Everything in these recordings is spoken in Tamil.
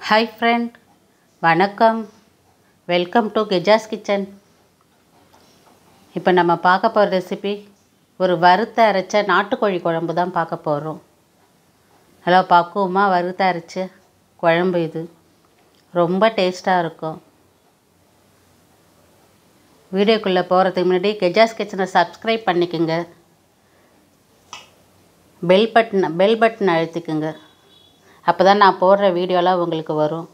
ஹாய் ஃப்ரெண்ட் வணக்கம் வெல்கம் டு கெஜாஸ் கிச்சன் இப்போ நம்ம பார்க்க போகிற ரெசிபி ஒரு வறுத்த அரைச்ச நாட்டுக்கோழி குழம்பு தான் பார்க்க போகிறோம் நல்லா பக்குவமாக வறுத்த அரைச்ச குழம்பு இது ரொம்ப டேஸ்ட்டாக இருக்கும் வீடியோக்குள்ளே போகிறதுக்கு முன்னாடி கெஜாஸ் கிச்சனை சப்ஸ்கிரைப் பண்ணிக்கோங்க பெல் பட்டன் பெல் பட்டன் அழுத்திக்குங்க அப்போ தான் நான் போடுற வீடியோலாம் உங்களுக்கு வரும்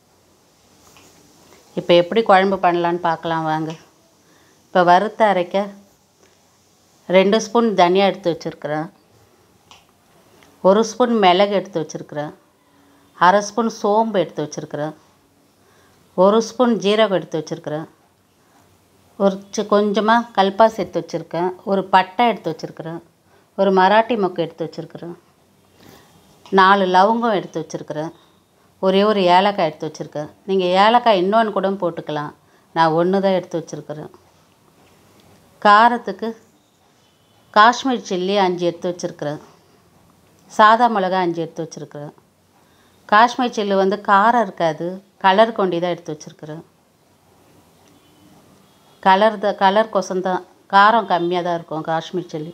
இப்போ எப்படி குழம்பு பண்ணலான்னு பார்க்கலாம் வாங்க இப்போ வறுத்த அரைக்க ரெண்டு ஸ்பூன் தனியா எடுத்து வச்சுருக்கிறேன் ஒரு ஸ்பூன் மிளகு எடுத்து வச்சுருக்கிறேன் அரை ஸ்பூன் சோம்பு எடுத்து வச்சுருக்கிறேன் ஒரு ஸ்பூன் ஜீரகம் எடுத்து வச்சுருக்கிறேன் ஒரு சி கொஞ்சமாக கல்பாசி எடுத்து வச்சுருக்கேன் ஒரு பட்டை எடுத்து வச்சுருக்கிறேன் ஒரு மராட்டி மொக்கு எடுத்து வச்சுருக்கிறேன் நாலு லவங்கம் எடுத்து வச்சுருக்கிறேன் ஒரே ஒரு ஏலக்காய் எடுத்து வச்சுருக்கேன் நீங்கள் ஏலக்காய் இன்னொன்று கூட போட்டுக்கலாம் நான் ஒன்று தான் எடுத்து வச்சுருக்கிறேன் காரத்துக்கு காஷ்மீர் சில்லி அஞ்சு எடுத்து வச்சுருக்கிறேன் சாதா மிளகா அஞ்சு எடுத்து வச்சுருக்கிறேன் காஷ்மீர் சில்லி வந்து காரம் இருக்காது கலர் கொண்டி தான் எடுத்து வச்சுருக்கிறேன் கலர் தான் கலர் கொசந்தான் காரம் கம்மியாக தான் இருக்கும் காஷ்மீர் சில்லி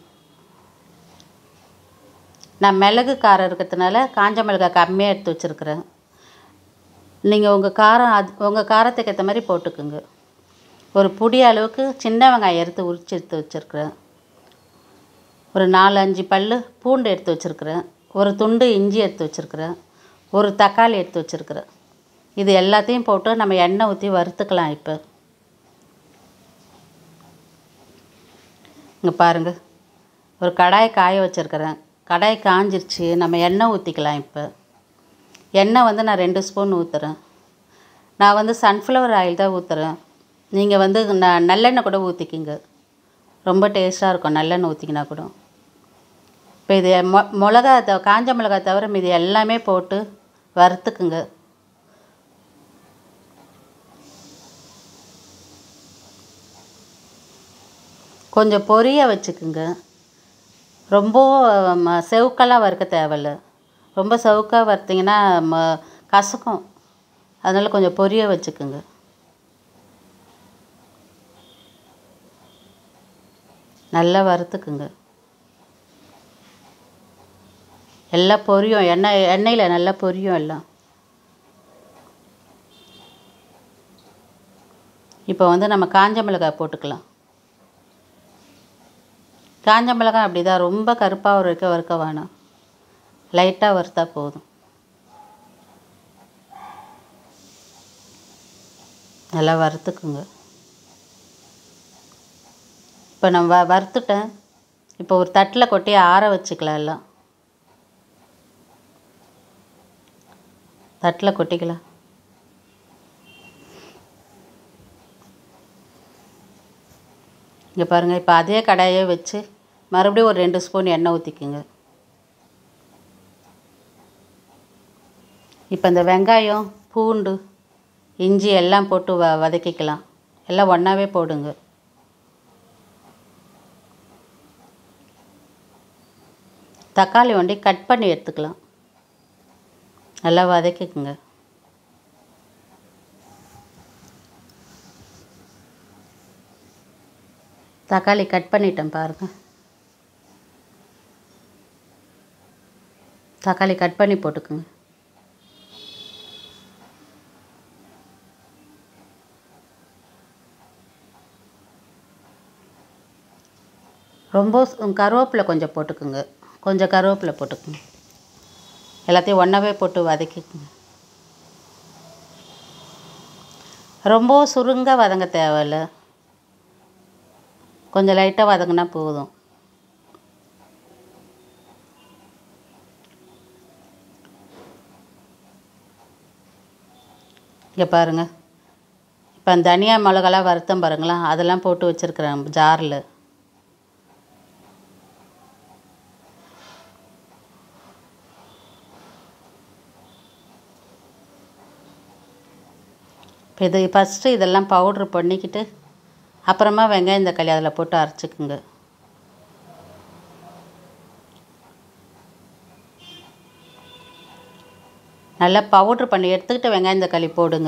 நான் மிளகு காரம் இருக்கிறதுனால காஞ்ச மிளகாய் கம்மியாக எடுத்து வச்சுருக்கிறேன் நீங்கள் உங்கள் காரம் அது உங்கள் காரத்துக்கு ஏற்ற மாதிரி போட்டுக்குங்க ஒரு புடி அளவுக்கு சின்ன வெங்காயம் எடுத்து உரிச்சு எடுத்து வச்சுருக்கிறேன் ஒரு நாலு அஞ்சு பல் பூண்டு எடுத்து வச்சுருக்கிறேன் ஒரு துண்டு இஞ்சி எடுத்து வச்சுருக்கிறேன் ஒரு தக்காளி எடுத்து வச்சுருக்கிறேன் இது எல்லாத்தையும் போட்டு நம்ம எண்ணெய் ஊற்றி வறுத்துக்கலாம் இப்போ இங்கே பாருங்கள் ஒரு கடாய் காய வச்சுருக்கிறேன் கடாய் காஞ்சிருச்சு நம்ம எண்ணெய் ஊற்றிக்கலாம் இப்போ எண்ணெய் வந்து நான் ரெண்டு ஸ்பூன் ஊற்றுறேன் நான் வந்து சன்ஃப்ளவர் ஆயில் தான் ஊற்றுறேன் நீங்கள் வந்து ந நல்லெண்ணெய் கூட ஊற்றிக்கிங்க ரொம்ப டேஸ்ட்டாக இருக்கும் நல்லெண்ணெய் ஊற்றிக்கினா கூட இப்போ இது மொ மிளகா த காஞ்ச மிளகா தவிர மீதி எல்லாமே போட்டு வறுத்துக்குங்க கொஞ்சம் பொரிய வச்சுக்குங்க ரொம்ப ம செவுக்கெல்லாம் வறுக்க தேவையில்ல ரொம்ப செவுக்காக வறுத்திங்கன்னா ம கசக்கும் அதனால் கொஞ்சம் பொரிய வச்சுக்குங்க நல்லா வறுத்துக்குங்க எல்லாம் பொரியும் எண்ணெய் எண்ணெயில் நல்லா பொரியும் எல்லாம் இப்போ வந்து நம்ம காஞ்ச மிளகாய் போட்டுக்கலாம் காஞ்ச மிளகாய் அப்படி தான் ரொம்ப கருப்பாக வறுக்க வறுக்க வேணாம் லைட்டாக வறுத்தா போதும் நல்லா வறுத்துக்குங்க இப்போ நான் வ வறுத்துட்டேன் இப்போ ஒரு தட்டில் கொட்டி ஆற வச்சுக்கலாம் எல்லாம் தட்டில் கொட்டிக்கலாம் இங்கே பாருங்கள் இப்போ அதே கடாயை வச்சு மறுபடியும் ஒரு ரெண்டு ஸ்பூன் எண்ணெய் ஊற்றிக்குங்க இப்போ இந்த வெங்காயம் பூண்டு இஞ்சி எல்லாம் போட்டு வ வதக்கிக்கலாம் எல்லாம் ஒன்றாவே போடுங்க தக்காளி வண்டி கட் பண்ணி எடுத்துக்கலாம் நல்லா வதக்கிக்குங்க தக்காளி கட் பண்ணிட்டேன் பாருங்கள் தக்காளி கட் பண்ணி போட்டுக்குங்க ரொம்ப கருவேப்பிலை கொஞ்சம் போட்டுக்குங்க கொஞ்சம் கருவேப்பிலை போட்டுக்குங்க எல்லாத்தையும் ஒன்றாவே போட்டு வதக்கிக்குங்க ரொம்ப சுருங்க வதங்க தேவையில்ல கொஞ்சம் லைட்டாக வதங்கினா போதும் இங்கே பாருங்கள் இப்போ அந்த தனியா மிளகாலாம் வறுத்தம் பாருங்களேன் அதெல்லாம் போட்டு வச்சுருக்குறேன் ஜாரில் இப்போ இது ஃபஸ்ட்டு இதெல்லாம் பவுட்ரு பண்ணிக்கிட்டு அப்புறமா வெங்காயம் தக்காளி அதில் போட்டு அரைச்சிக்குங்க நல்லா பவுட்ரு பண்ணி எடுத்துக்கிட்டு வெங்காயம் தக்காளி போடுங்க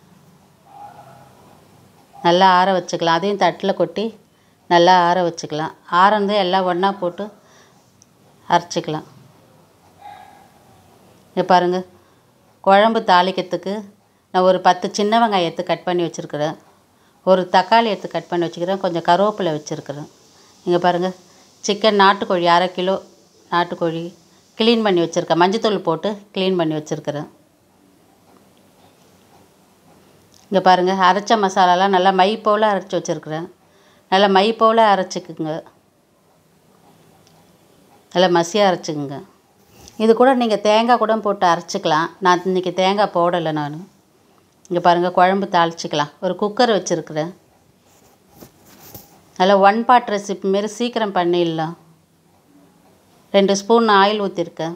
நல்லா ஆற வச்சுக்கலாம் அதையும் தட்டில் கொட்டி நல்லா ஆற வச்சுக்கலாம் ஆறந்து எல்லாம் ஒன்றா போட்டு அரைச்சிக்கலாம் இங்கே பாருங்கள் குழம்பு தாளிக்கிறதுக்கு நான் ஒரு பத்து சின்ன வெங்காயம் எடுத்து கட் பண்ணி வச்சுருக்கிறேன் ஒரு தக்காளி எடுத்து கட் பண்ணி வச்சுக்கிறேன் கொஞ்சம் கருவேப்பிலை வச்சுருக்கிறேன் இங்கே பாருங்கள் சிக்கன் நாட்டுக்கோழி அரை கிலோ நாட்டுக்கோழி க்ளீன் பண்ணி வச்சுருக்கேன் மஞ்சத்தூள் போட்டு க்ளீன் பண்ணி வச்சுருக்கிறேன் இங்கே பாருங்கள் அரைச்ச மசாலாலாம் நல்லா மை போல் அரைச்சி வச்சுருக்குறேன் நல்லா மை போல் அரைச்சிக்குங்க நல்லா மசியாக அரைச்சிக்குங்க இது கூட நீங்கள் தேங்காய் கூட போட்டு அரைச்சிக்கலாம் நான் இன்றைக்கி தேங்காய் போடலை நான் இங்கே பாருங்கள் குழம்பு தாளிச்சிக்கலாம் ஒரு குக்கர் வச்சுருக்குறேன் நல்லா ஒன் பாட் ரெசிபி மாரி சீக்கிரம் பண்ணிடலாம் ரெண்டு ஸ்பூன் ஆயில் ஊற்றிருக்கேன்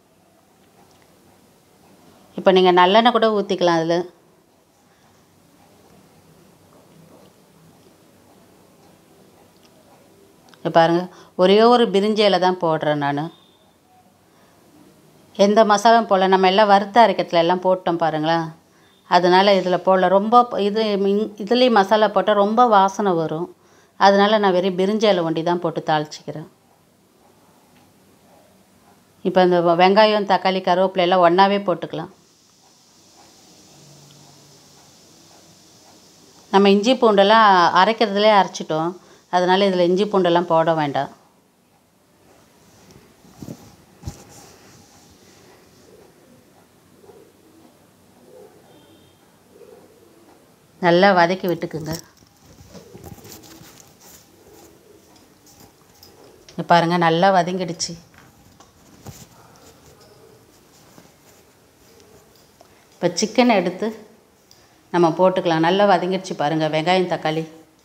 இப்போ நீங்கள் நல்லெண்ணெய் கூட ஊற்றிக்கலாம் அதில் இப்போ பாருங்கள் ஒரே ஒரு பிரிஞ்சி இலை தான் போடுறேன் நான் எந்த மசாலாவும் போடல நம்ம எல்லாம் வறுத்த அரைக்கிறதுல எல்லாம் போட்டோம் பாருங்களேன் அதனால் இதில் போடல ரொம்ப இது மின்- இதுலேயும் மசாலா போட்டால் ரொம்ப வாசனை வரும் அதனால் நான் வெறும் பிரிஞ்சி இலை ஒண்டி தான் போட்டு தாளிச்சிக்கிறேன் இப்போ இந்த வெ- வெங்காயம் தக்காளி கருவேப்பிலை எல்லாம் ஒன்றாவே போட்டுக்கலாம் நம்ம இஞ்சி பூண்டெல்லாம் அரைக்கிறதுலே அரைச்சிட்டோம் அதனால் இதில் இஞ்சி பூண்டெல்லாம் போட வேண்டாம் நல்லா வதக்கி விட்டுக்குங்க இங்க பாருங்க நல்லா வதங்கிடுச்சு இப்போ சிக்கன் எடுத்து நம்ம போட்டுக்கலாம் நல்லா வதங்கிடுச்சு பாருங்கள் வெங்காயம் தக்காளி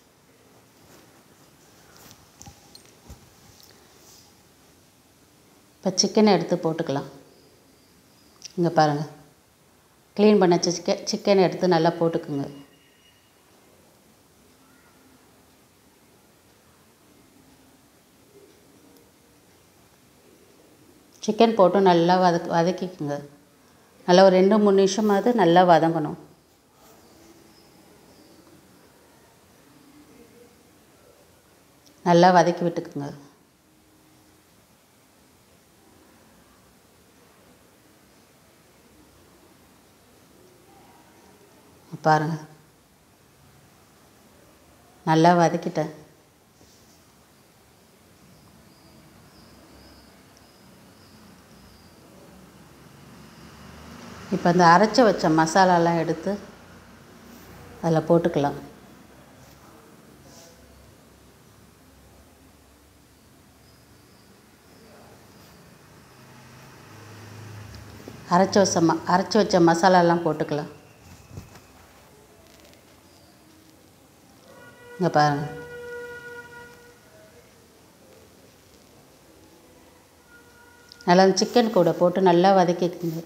இப்போ சிக்கனை எடுத்து போட்டுக்கலாம் இங்கே பாருங்கள் க்ளீன் பண்ண சிக்கன் சிக்கனை எடுத்து நல்லா போட்டுக்குங்க சிக்கன் போட்டு நல்லா வதக் வதக்கிக்குங்க நல்லா ஒரு ரெண்டு மூணு நிமிஷமாவது நல்லா வதங்கணும் நல்லா வதக்கி விட்டுக்குங்க பாருங்க நல்லா வதக்கிட்டேன் இப்போ அந்த அரைச்சி வச்ச மசாலாலாம் எடுத்து அதில் போட்டுக்கலாம் அரைச்சி வச்ச ம அரைச்சி வச்ச மசாலாலாம் போட்டுக்கலாம் இங்கே பாருங்கள் நல்லா சிக்கன் கூட போட்டு நல்லா வதக்கிக்குங்க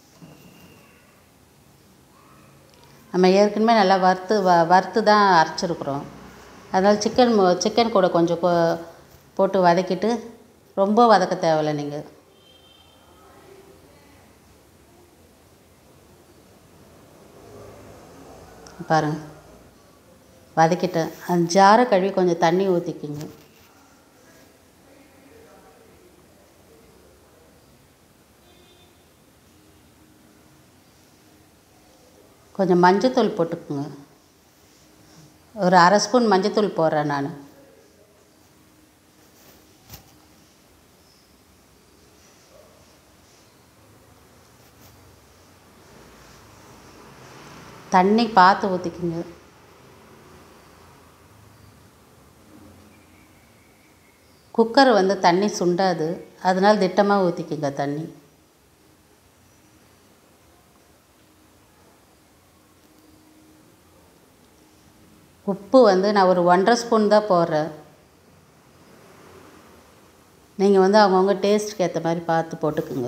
நம்ம ஏற்கனவே நல்லா வறுத்து வ வறுத்து தான் அரைச்சிருக்குறோம் அதனால் சிக்கன் மு- சிக்கன் கூட கொஞ்சம் கொ- போட்டு வதக்கிட்டு ரொம்ப வதக்க தேவையில்ல நீங்கள் பாருங்கள் வதக்கிட்டேன் அந்த ஜாரை கழுவி கொஞ்சம் தண்ணி ஊற்றிக்கிங்க கொஞ்சம் மஞ்சத்தூள் போட்டுக்குங்க ஒரு அரை ஸ்பூன் மஞ்சத்தூள் போடுறேன் நான் தண்ணி பார்த்து ஊற்றிக்குங்க குக்கர் வந்து தண்ணி சுண்டாது அதனால் திட்டமாக ஊற்றிக்குங்க தண்ணி உப்பு வந்து நான் ஒரு ஒன்றரை ஸ்பூன் தான் போடுறேன் நீங்கள் வந்து அவங்கவுங்க டேஸ்ட்டுக்கு ஏற்ற மாதிரி பார்த்து போட்டுக்குங்க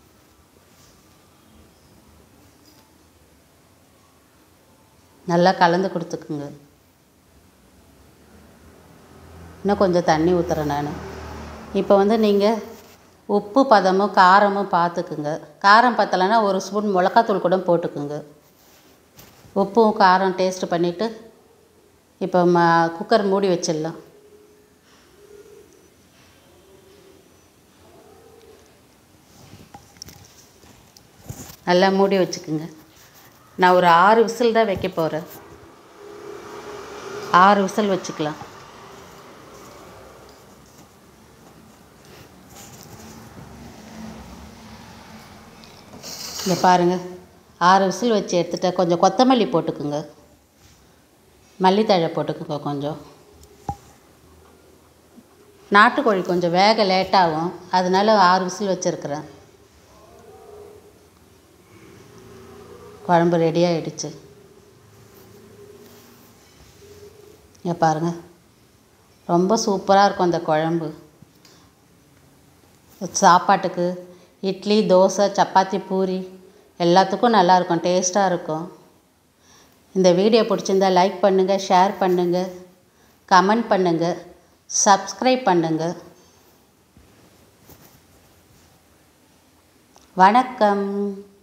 நல்லா கலந்து கொடுத்துக்குங்க இன்னும் கொஞ்சம் தண்ணி ஊற்றுறேன் நான் இப்போ வந்து நீங்கள் உப்பு பதமும் காரமும் பார்த்துக்குங்க காரம் பத்தலைன்னா ஒரு ஸ்பூன் மிளகாத்தூள் கூட போட்டுக்குங்க உப்பும் காரம் டேஸ்ட்டு பண்ணிவிட்டு இப்போ ம குக்கர் மூடி வச்சிடலாம் நல்லா மூடி வச்சுக்குங்க நான் ஒரு ஆறு விசில் தான் வைக்க போகிறேன் ஆறு விசில் வச்சுக்கலாம் இங்கே பாருங்கள் ஆறு விசில் வச்சு எடுத்துட்டேன் கொஞ்சம் கொத்தமல்லி போட்டுக்குங்க மல்லித்தழை போட்டுக்குங்க கொஞ்சம் நாட்டுக்கோழி கொஞ்சம் வேக லேட்டாகும் அதனால ஆறு விசில் வச்சுருக்குறேன் குழம்பு ரெடி ஆகிடுச்சு இங்கே பாருங்கள் ரொம்ப சூப்பராக இருக்கும் அந்த குழம்பு சாப்பாட்டுக்கு இட்லி தோசை சப்பாத்தி பூரி எல்லாத்துக்கும் நல்லாயிருக்கும் டேஸ்ட்டாக இருக்கும் இந்த வீடியோ பிடிச்சிருந்தா லைக் பண்ணுங்கள் ஷேர் பண்ணுங்கள் கமெண்ட் பண்ணுங்கள் சப்ஸ்கிரைப் பண்ணுங்கள் வணக்கம்